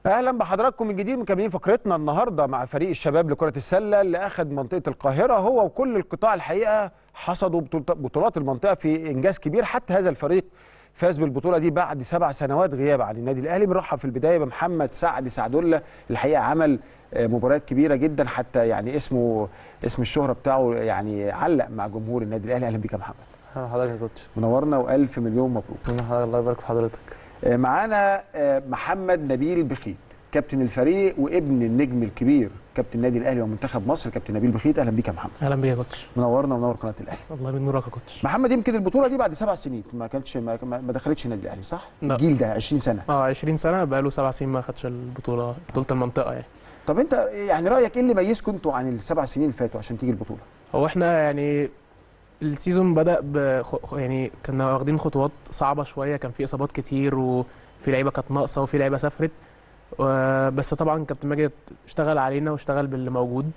اهلا بحضراتكم من جديد مكملين فقرتنا النهارده مع فريق الشباب لكره السله اللي اخذ منطقه القاهره هو وكل القطاع الحقيقه حصدوا بطولت- بطولات المنطقه في انجاز كبير حتى هذا الفريق فاز بالبطوله دي بعد سبع سنوات غياب عن النادي الاهلي بنرحب في البدايه بمحمد سعد سعدولة الحقيقه عمل آه، مباريات كبيره جدا حتى يعني اسمه اسم الشهره بتاعه يعني علق مع جمهور النادي الاهلي اهلا بيك يا محمد اهلا حضرتك يا كوتش منورنا والف مليون مبروك أهلا حضرتك الله يبارك في حضرتك آه، معانا آه، محمد نبيل بخيت كابتن الفريق وابن النجم الكبير كابتن النادي الاهلي ومنتخب مصر كابتن نبيل بخيت اهلا بيك يا محمد اهلا بيك يا كوتش منورنا ومنور قناه الاهلي الله من نورك يا كوتش محمد يمكن البطوله دي بعد سبع سنين ما كانتش ما, ما ما دخلتش النادي الاهلي صح لا. الجيل ده 20 سنه اه 20 سنه بقاله سبع سنين ما خدش البطوله بطوله المنطقه يعني طب انت يعني رايك ايه اللي ميزكم انتوا عن السبع سنين اللي فاتوا عشان تيجي البطوله هو احنا يعني السيزون بدا ب يعني كنا واخدين خطوات صعبه شويه كان في اصابات كتير وفي لعيبه كانت ناقصه وفي لعيبه سافرت و- بس طبعا كابتن ماجد اشتغل علينا واشتغل باللي موجود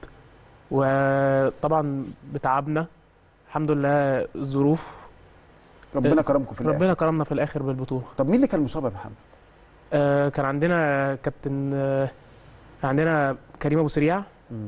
وطبعا بتعبنا الحمد لله الظروف ربنا كرمكم في الاخر ربنا كرمنا في الاخر بالبطوله طب مين اللي كان مصاب يا محمد آه، كان عندنا كابتن آه، كان عندنا كريم ابو سريع مم.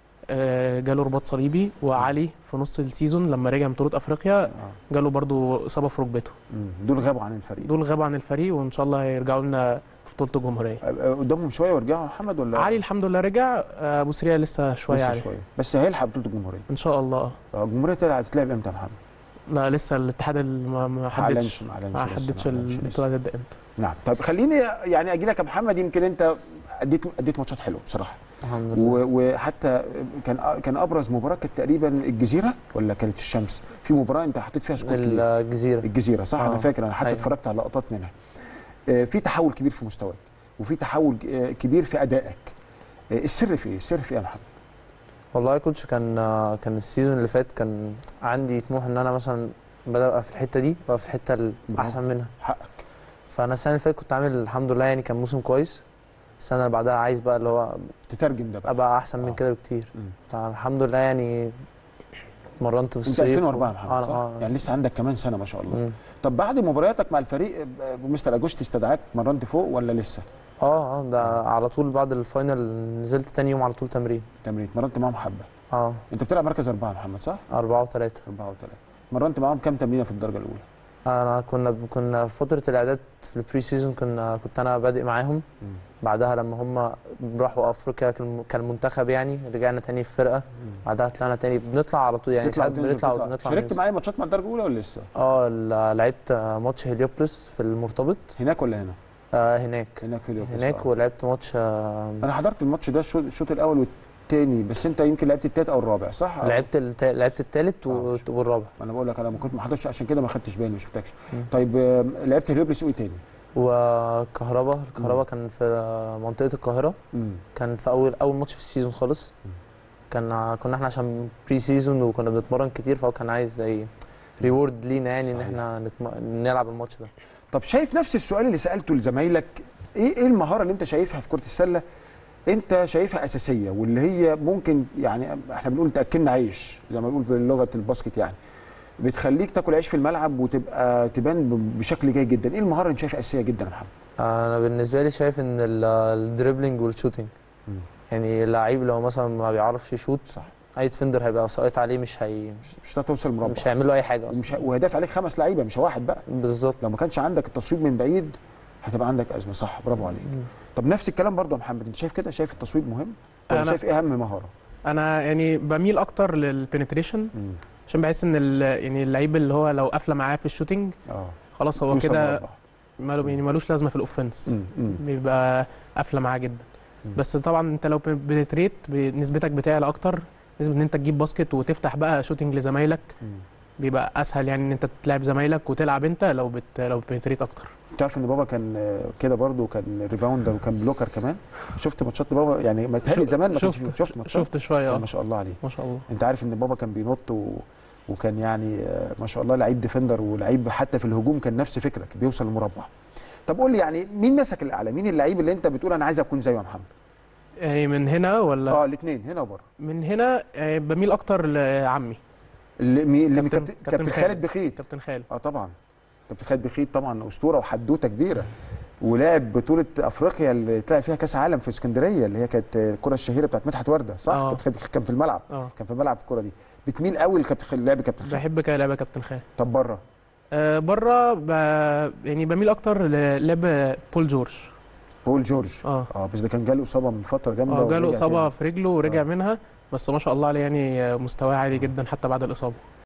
آه، جاله رباط صليبي وعلي في نص السيزون لما رجع من بطوله افريقيا آه. جاله برضو اصابه في ركبته مم. دول غابوا عن الفريق دول غابوا عن الفريق وان شاء الله هيرجعوا لنا في بطوله الجمهوريه آه، آه، قدامهم شويه ويرجعوا يا محمد ولا علي الحمد لله رجع آه، ابو سريع لسه شويه لسه عليه شويه بس هيلحق بطوله الجمهوريه ان شاء الله آه، الجمهوريه تلعب- هتتلعب امتى يا محمد لا لسه الاتحاد الم- ما ما حددش اعلنش ما اعلنش ما لسه، حددش ما أعلنش لسه. البطوله هتبدا امتى نعم طب خليني يعني اجي لك يا محمد يمكن انت اديت اديت ماتشات حلوه بصراحه الحمد لله و- وحتى كان كان ابرز مباراه كانت تقريبا الجزيره ولا كانت الشمس في مباراه انت حطيت فيها سكور كبير الجزيره الجزيره صح انا آه. فاكر انا حتى أيوة. اتفرجت على لقطات منها آه، في تحول كبير في مستواك وفي تحول آه، كبير في ادائك آه، السر في ايه السر في ايه يا محمد والله يا كوتش كان كان السيزون اللي فات كان عندي طموح ان انا مثلا بدأ ابقى في الحته دي ابقى في الحته الاحسن منها حقك فانا السنه اللي فاتت كنت عامل الحمد لله يعني كان موسم كويس السنه اللي بعدها عايز بقى اللي هو تترجم ده بقى ابقى احسن آه. من كده بكتير مم. فالحمد لله يعني اتمرنت في انت الصيف 2004 يا محمد آه، صح آه. يعني لسه عندك كمان سنه ما شاء الله مم. طب بعد مبارياتك مع الفريق آه، مستر اجوستي استدعاك اتمرنت فوق ولا لسه اه اه ده على طول بعد الفاينل نزلت تاني يوم على طول تمرين تمرين اتمرنت معاهم حبه اه انت بتلعب مركز اربعه يا محمد صح؟ أربعة وثلاثة اربعه وثلاثه اتمرنت معاهم كام تمرينه في الدرجه الاولى؟ انا كنا كنا في فتره الاعداد في البري سيزون كنا كنت انا بادئ معاهم بعدها لما هم راحوا افريقيا كالم- كالمنتخب يعني رجعنا تاني في فرقه بعدها طلعنا تاني بنطلع على طول يعني تطلع ساعات وتنزل بنطلع تطلع. وبنطلع شاركت وننزل. معايا ماتشات مع الدرجه الاولى ولا لسه؟ اه ل- لعبت ماتش هليوبلس في المرتبط هناك ولا هنا؟ آه هناك هناك في اليوبلس هناك آه. ولعبت ماتش آه انا حضرت الماتش ده الشوط الشوط الاول والثاني بس انت يمكن لعبت التالت او الرابع صح؟ آه. لعبت التا... لعبت الثالث آه. والرابع ما انا بقول لك انا ما كنت ما حضرتش عشان كده ما خدتش بالي ما شفتكش مم. طيب آه، لعبت هليوبلس وايه تاني؟ وكهربا مم. الكهربا كان في منطقه القاهره مم. كان في اول اول ماتش في السيزون خالص مم. كان كنا احنا عشان بري سيزون وكنا بنتمرن كتير فهو كان عايز زي ريورد لينا يعني ان صحيح. احنا نتم... نلعب الماتش ده طب شايف نفس السؤال اللي سالته لزمايلك ايه ايه المهاره اللي انت شايفها في كره السله انت شايفها اساسيه واللي هي ممكن يعني احنا بنقول تاكلنا عيش زي ما بنقول بلغه الباسكت يعني بتخليك تاكل عيش في الملعب وتبقى تبان ب- بشكل جيد جدا ايه المهاره اللي انت شايفها اساسيه جدا يا محمد انا بالنسبه لي شايف ان ال- الدريبلينج والشوتينج مم. يعني اللعيب لو مثلا ما بيعرفش يشوت صح اي ديفندر هيبقى ساقط عليه مش هي مش مش هتوصل مربع مش هيعمل له اي حاجه اصلا ومش ه- وهداف عليك خمس لعيبه مش واحد بقى بالظبط لو ما كانش عندك التصويب من بعيد هتبقى عندك ازمه صح برافو عليك طب نفس الكلام برضو يا محمد انت شايف كده شايف التصويب مهم ولا أنا- شايف ايه اهم مهاره انا يعني بميل اكتر للبنتريشن مم. عشان بحس ان ال- يعني اللعيب اللي هو لو قافله معاه في الشوتينج اه خلاص هو يوصل كده مربع. ماله يعني ملوش لازمه في الاوفنس مم. مم. بيبقى قافله معاه جدا مم. بس طبعا انت لو بنتريت نسبتك بتعلى اكتر نسبه ان انت تجيب باسكت وتفتح بقى شوتنج لزمايلك مم. بيبقى اسهل يعني ان انت تلعب زمايلك وتلعب انت لو بت لو بنتريت اكتر تعرف ان بابا كان آه، كده برضو كان ريباوندر وكان بلوكر كمان شفت ماتشات بابا يعني ما تهيألي شفت- زمان ما كانش شفت فيه- شفت ماتشات شفت شويه كان اه ما شاء الله عليه ما شاء الله انت عارف ان بابا كان بينط و... وكان يعني آه، ما شاء الله لعيب ديفندر ولعيب حتى في الهجوم كان نفس فكرك بيوصل المربع طب قول لي يعني مين مسك الاعلى مين اللعيب اللي انت بتقول انا عايز اكون زيه يا محمد يعني من هنا ولا اه الاثنين هنا وبره من هنا آه، بميل اكتر لعمي اللي مي... اللي كابتن- كابتن, كابتن كابتن خالد. خالد بخيت كابتن خالد اه طبعا كابتن خالد بخيت طبعا اسطوره وحدوته كبيره ولعب بطوله افريقيا اللي طلع فيها كاس عالم في اسكندريه اللي هي كانت الكره الشهيره بتاعت مدحت ورده صح آه. كانت كان في الملعب اه كان في الملعب الكره دي بتميل قوي لكابتن خالد لعب كابتن خالد بحب كده لعبه كابتن خالد طب بره آه بره ب... يعني بميل اكتر للعب بول جورج بول جورج اه اه بس ده كان جاله اصابه من فتره جامده اه جاله ورجع اصابه تاني. في رجله ورجع آه. منها بس ما شاء الله عليه يعني مستواه عالي جدا حتى بعد الاصابه